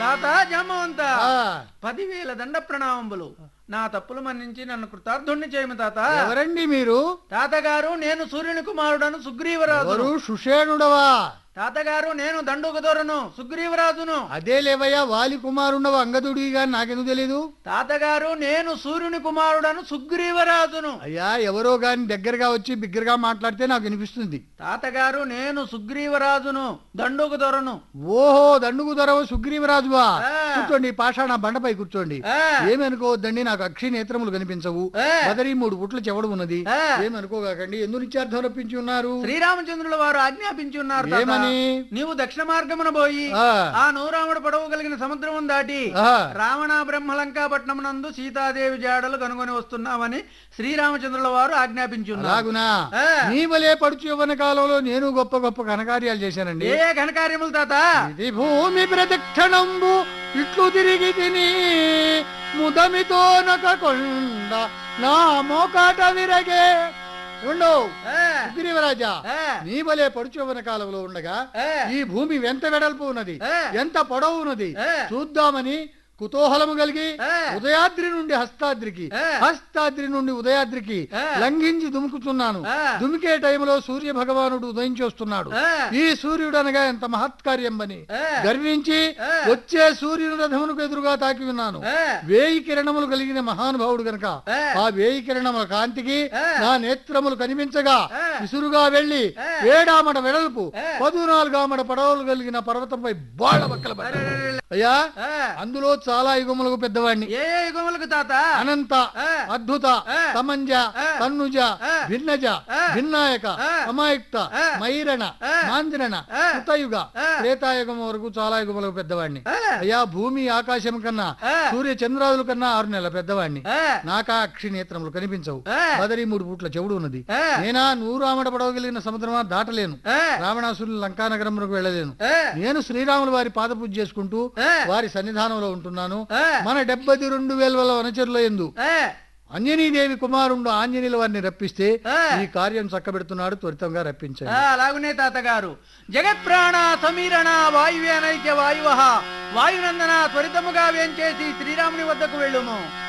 తాత జామవంత ఆ, పదివేల దండ ప్రణామంబులు నా తప్పులు మన్నించి నన్ను కృతార్థుణ్ణి చేయము తాత ఎవరండి మీరు తాతగారు నేను సూర్యుని కుమారుడను సుగ్రీవరాజును ఎవరు సుషేణుడవా తాతగారు నేను దండుగదొరను సుగ్రీవరాజును అదే లేవయ్యా వాలి కుమారుండవ అంగదుడి గాని నాకెందుకు తెలీదు తాతగారు నేను సూర్యుని కుమారుడను సుగ్రీవరాజును అయ్యా ఎవరో గాని దగ్గరగా వచ్చి బిగ్గరగా మాట్లాడితే నాకు వినిపిస్తుంది తాతగారు నేను సుగ్రీవరాజును దండుగదొరను ఓహో దండుగు దొరవ సుగ్రీవరాజువా ఆ. కూర్చోండి పాషాణ బండపై కూర్చోండి ఆ. ఏమనుకోవద్దండి నాకు అక్షి నేత్రములు కనిపించవు ఆ. బదరి మూడు పుట్ల చెవడు ఉన్నది ఆ. ఏమనుకోగాకండి ఎందుకు నిత్యార్థం రప్పించి ఉన్నారు శ్రీరామచంద్రుల వారు ఆజ్ఞాపించి ఉన్నారు తాత. ఏమని? నీవు దక్షిణ మార్గమున పోయి ఆ. ఆ నూరాముడు పడవ కలిగిన సముద్రం దాటి ఆ. రావణ బ్రహ్మలంకాపట్నం నందు సీతాదేవి జాడలు కనుగొని వస్తున్నామని శ్రీరామచంద్రుల వారు ఆజ్ఞాపించి ఉన్నారు అలాగునా ఆ. నీ వలే పడుచు యవ్వన కాలంలో నేను గొప్ప గొప్ప ఘనకార్యాలు చేశానండి ఏ ఘనకార్యములు తాత ఇది భూమి ప్రదక్షిణంబు ఇట్లు తిరిగి తిని ముదమితో నొకకొండ నా మోకాట విరగే ఉండు ఆ, సుగ్రీవరాజా ఆ, నీ వలే పడుచు యవ్వన కాలంలో ఉండగా ఆ, ఈ భూమి ఎంత వెడల్పు ఉన్నది ఆ. ఎంత పొడవు ఉన్నది ఆ. చూద్దామని కుతూహలము కలిగి ఆ. ఉదయాద్రి నుండి హస్తాద్రికి ఆ. హస్తాద్రి నుండి ఉదయాద్రికి ఆ. లంఘించి దుముకుతున్నాను ఆ. దుమికే టైంలో సూర్య భగవానుడు ఉదయించి వస్తున్నాడు ఆ. ఈ సూర్యుడు అనగా ఎంత మహత్కార్యం అని ఆ. గర్వించి ఆ. వచ్చే సూర్యుని రథమునకు ఎదురుగా తాకి ఉన్నాను ఆ, వేయి కిరణములు కలిగిన మహానుభావుడు గనక ఆ. ఆ వేయి కిరణముల కాంతికి ఆ. నా నేత్రములు కనిపించగా ఆ. విసురుగా వెళ్లి ఆ. ఏడామడ వెడల్పు ఆ. పదునాలుగామడ పడవలు కలిగిన పర్వతంపై బాళ్ళ బక్కల అయ్యా ఆ. అందులో చాలా యుగములకు పెద్దవాణ్ణి ఏ ఏ యుగములకు తాత అనంత ఆ. అద్భుత ఆ. తమంజ ఆ. తన్నుజ ఆ. భిన్నజ ఆ. భిన్నాయక ఆ. అమాయుక్త ఆ. మైరణ ఆ. మాంద్రణ ఆ. కృతయుగ ఆ. త్రేతాయుగం వరకు చాలా యుగములకు పెద్దవాణ్ణి ఆ. అయ్యా భూమి ఆకాశం కన్నా ఆ. సూర్య చంద్రాదుల కన్నా ఆరు నెలల పెద్దవాణ్ణి ఆ, నాకా అక్షి నేత్రములు కనిపించవు ఆ. బదరి మూడు పుట్ల చెవుడు ఉన్నది ఆ. నేనా నూరు ఆమడ పడవగలిగిన సముద్రమా దాటలేను ఆ, రావణాసురుని లంకానగరమునకు వెళ్ళలేను ఆ, నేను శ్రీరాముల వారి పాదపూజ చేసుకుంటూ ఆ. వారి సన్నిధానంలో ఉంటున్నాను ఆ. మన డెబ్బది రెండు వేల వల్ల వనచరుల ఎందు ఆ, అంజనీదేవి కుమారుండు ఆంజనేయుల వారిని రప్పిస్తే ఆ. ఈ కార్యం చక్కబెడుతున్నాడు త్వరితంగా రప్పించండి ఆ, అలాగునే తాతగారు జగత్ప్రాణ సమీరణ వాయువే అనైక్య వాయువ వాయునందన త్వరితముగా వేంచేసి శ్రీరాముని వద్దకు వెళ్ళుము